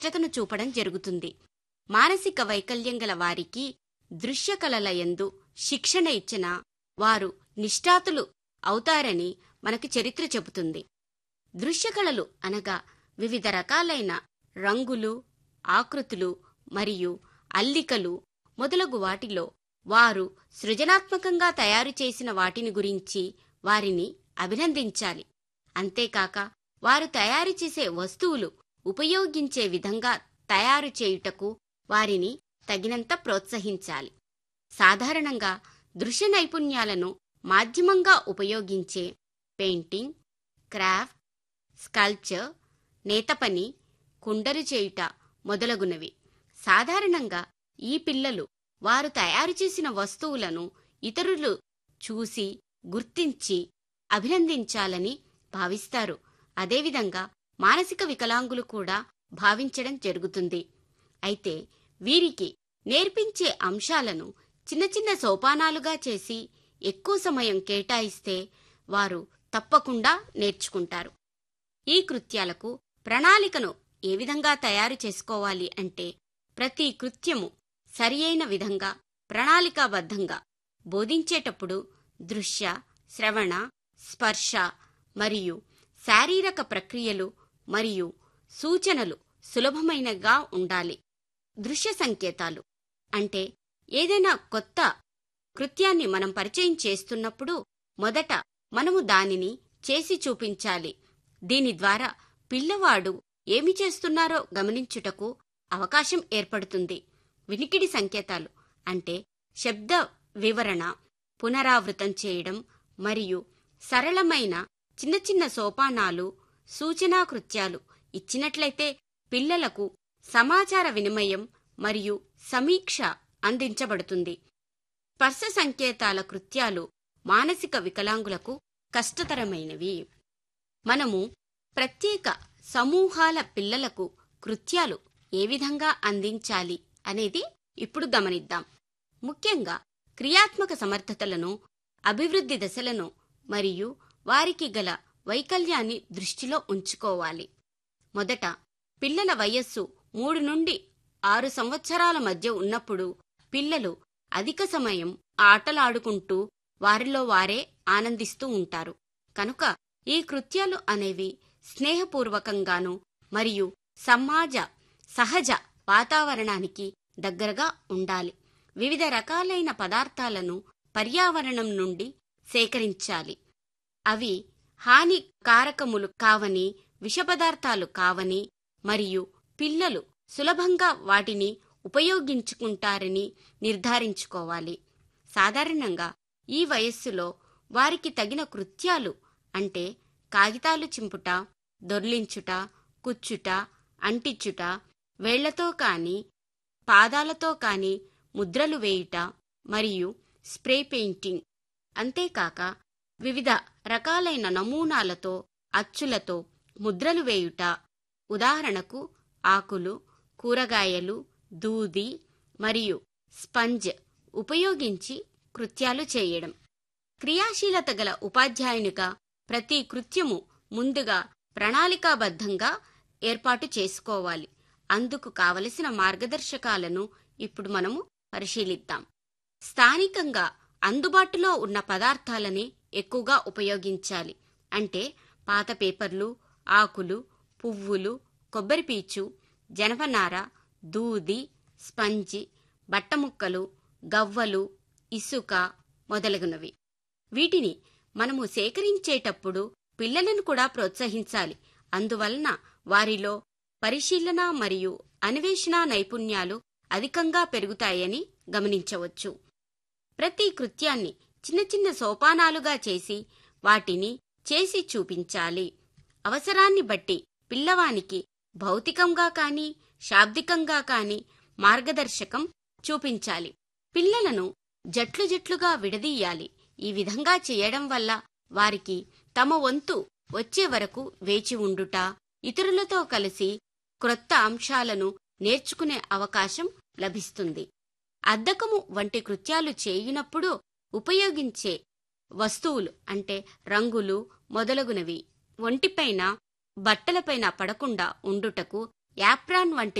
స్పష్టతను చూపడం జరుగుతుంది మానసిక వైకల్యం గల వారికి దృశ్య కళల యందు శిక్షణ ఇచ్చిన వారు నిష్ఠాతులు అవుతారని మనకి చరిత్ర చెబుతుంది దృశ్య కళలు అనగా వివిధ రకాలైన రంగులు ఆకృతులు మరియు అల్లికలు మొదలగు వాటిలో వారు సృజనాత్మకంగా తయారు చేసిన వాటిని గురించి వారిని అభినందించాలి అంతేకాక వారు తయారు చేసే వస్తువులు ఉపయోగించే విధంగా తయారు చేయుటకు వారిని తగినంత ప్రోత్సహించాలి సాధారణంగా దృశ్య నైపుణ్యాలను మాధ్యమంగా ఉపయోగించే పెయింటింగ్ క్రాఫ్ట్ స్కల్ప్చర్ నేతపని కుండలు చేయుట మొదలగునవి సాధారణంగా ఈ పిల్లలు వారు తయారు చేసిన వస్తువులను ఇతరులు చూసి గుర్తించి అభినందించాలని భావిస్తారు అదేవిధంగా మానసిక వికలాంగులు కూడా భావించడం జరుగుతుంది అయితే వీరికి నేర్పించే అంశాలను చిన్న చిన్న సోపానాలుగా చేసి ఎక్కువ సమయం కేటాయిస్తే వారు తప్పకుండా నేర్చుకుంటారు ఈ కృత్యాలకు ప్రణాళికను ఏ విధంగా తయారు చేసుకోవాలి అంటే ప్రతి కృత్యము సరియైన విధంగా ప్రణాళికాబద్ధంగా బోధించేటప్పుడు దృశ్య శ్రవణ స్పర్శ మరియు శారీరక ప్రక్రియలు మరియు సూచనలు సులభమైనగా ఉండాలి దృశ్య సంకేతాలు అంటే ఏదైనా కొత్త కృత్యాన్ని మనం పరిచయం చేస్తున్నప్పుడు మొదట మనము దానిని చేసి చూపించాలి దీని ద్వారా పిల్లవాడు ఏమి చేస్తున్నారో గమనించుటకు అవకాశం ఏర్పడుతుంది వినికిడి సంకేతాలు అంటే శబ్ద వివరణ పునరావృతం చేయడం మరియు సరళమైన చిన్న చిన్న సోపానాలు సూచనా కృత్యాలు ఇచ్చినట్లయితే పిల్లలకు సమాచార వినిమయం మరియు సమీక్ష అందించబడుతుంది స్పర్శ సంకేతాల కృత్యాలు మానసిక వికలాంగులకు కష్టతరమైనవి మనము ప్రత్యేక సమూహాల పిల్లలకు కృత్యాలు ఏ విధంగా అందించాలి అనేది ఇప్పుడు గమనిద్దాం ముఖ్యంగా క్రియాత్మక సమర్థతలను అభివృద్ధి దశలను మరియు వారికి గల వైకల్యాన్ని దృష్టిలో ఉంచుకోవాలి మొదట పిల్లల వయస్సు మూడు నుండి ఆరు సంవత్సరాల మధ్య ఉన్నప్పుడు పిల్లలు అధిక సమయం ఆటలాడుకుంటూ వారిలో వారే ఆనందిస్తూ ఉంటారు కనుక ఈ కృత్యాలు అనేవి స్నేహపూర్వకంగాను మరియు సమాజ సహజ వాతావరణానికి దగ్గరగా ఉండాలి వివిధ రకాలైన పదార్థాలను పర్యావరణం నుండి సేకరించాలి అవి హానికారకములు కావని విషపదార్థాలు కావని మరియు పిల్లలు సులభంగా వాటిని ఉపయోగించుకుంటారని నిర్ధారించుకోవాలి సాధారణంగా ఈ వయస్సులో వారికి తగిన కృత్యాలు అంటే కాగితాలు చింపుట దొర్లించుట కుచ్చుట అంటించుట వేళ్లతో కాని పాదాలతో కాని ముద్రలు వేయుట మరియు స్ప్రే పెయింటింగ్ అంతేకాక వివిధ రకాలైన నమూనాలతో అచ్చులతో ముద్రలు వేయుట ఉదాహరణకు ఆకులు కూరగాయలు దూది మరియు స్పంజ్ ఉపయోగించి కృత్యాలు చేయడం క్రియాశీలత గల ఉపాధ్యాయునిగా ప్రతి కృత్యము ముందుగా ప్రణాళికాబద్ధంగా ఏర్పాటు చేసుకోవాలి అందుకు కావలసిన మార్గదర్శకాలను ఇప్పుడు మనము పరిశీలిద్దాం స్థానికంగా అందుబాటులో ఉన్న పదార్థాలని ఎక్కువగా ఉపయోగించాలి అంటే పాత పేపర్లు ఆకులు పువ్వులు కొబ్బరిపీచు జనపనార దూది స్పంజి బట్టముక్కలు గవ్వలు ఇసుక మొదలగునవి వీటిని మనము సేకరించేటప్పుడు పిల్లలను కూడా ప్రోత్సహించాలి అందువలన వారిలో పరిశీలన మరియు అన్వేషణ నైపుణ్యాలు అధికంగా పెరుగుతాయని గమనించవచ్చు ప్రతి కృత్యాన్ని చిన్న చిన్న సోపానాలుగా చేసి వాటిని చేసి చూపించాలి అవసరాన్ని బట్టి పిల్లవానికి భౌతికంగా కాని శాబ్దికంగా కాని మార్గదర్శకం చూపించాలి పిల్లలను జట్లు జట్లుగా విడదీయాలి ఈ విధంగా చేయడం వల్ల వారికి తమ వంతు వచ్చే వరకు వేచి ఉండుట ఇతరులతో కలిసి క్రొత్త అంశాలను నేర్చుకునే అవకాశం లభిస్తుంది అద్దకము వంటి కృత్యాలు చేయునప్పుడు ఉపయోగించే వస్తువులు అంటే రంగులు మొదలగునవి ఒంటిపైన బట్టలపైన పడకుండా ఉండుటకు యాప్రాన్ వంటి